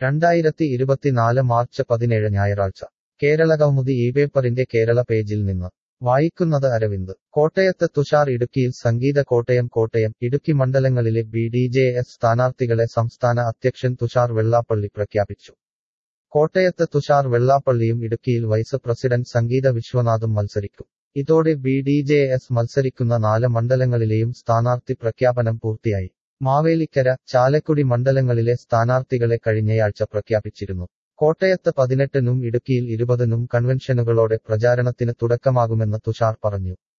രണ്ടായിരത്തി ഇരുപത്തിനാല് മാർച്ച് പതിനേഴ് ഞായറാഴ്ച കേരളകൗമുദി ഈ പേപ്പറിന്റെ കേരള പേജിൽ നിന്ന് വായിക്കുന്നത് അരവിന്ദ് കോട്ടയത്ത് തുഷാർ ഇടുക്കിയിൽ സംഗീത കോട്ടയം കോട്ടയം ഇടുക്കി മണ്ഡലങ്ങളിലെ ബി ഡി ജെ എസ് സ്ഥാനാർത്ഥികളെ സംസ്ഥാന അധ്യക്ഷൻ തുഷാർ വെള്ളാപ്പള്ളി പ്രഖ്യാപിച്ചു കോട്ടയത്ത് തുഷാർ വെള്ളാപ്പള്ളിയും ഇടുക്കിയിൽ വൈസ് പ്രസിഡന്റ് സംഗീത വിശ്വനാഥും മത്സരിക്കും ഇതോടെ ബി ഡി ജെ എസ് മത്സരിക്കുന്ന നാല് മണ്ഡലങ്ങളിലെയും സ്ഥാനാർത്ഥി പ്രഖ്യാപനം പൂർത്തിയായി മാവേലിക്കര ചാലക്കുടി മണ്ഡലങ്ങളിലെ സ്ഥാനാർത്ഥികളെ കഴിഞ്ഞയാഴ്ച പ്രഖ്യാപിച്ചിരുന്നു കോട്ടയത്ത് പതിനെട്ടിനും ഇടുക്കിയിൽ ഇരുപതിനും കൺവെൻഷനുകളോടെ പ്രചാരണത്തിന് തുടക്കമാകുമെന്ന് തുഷാർ പറഞ്ഞു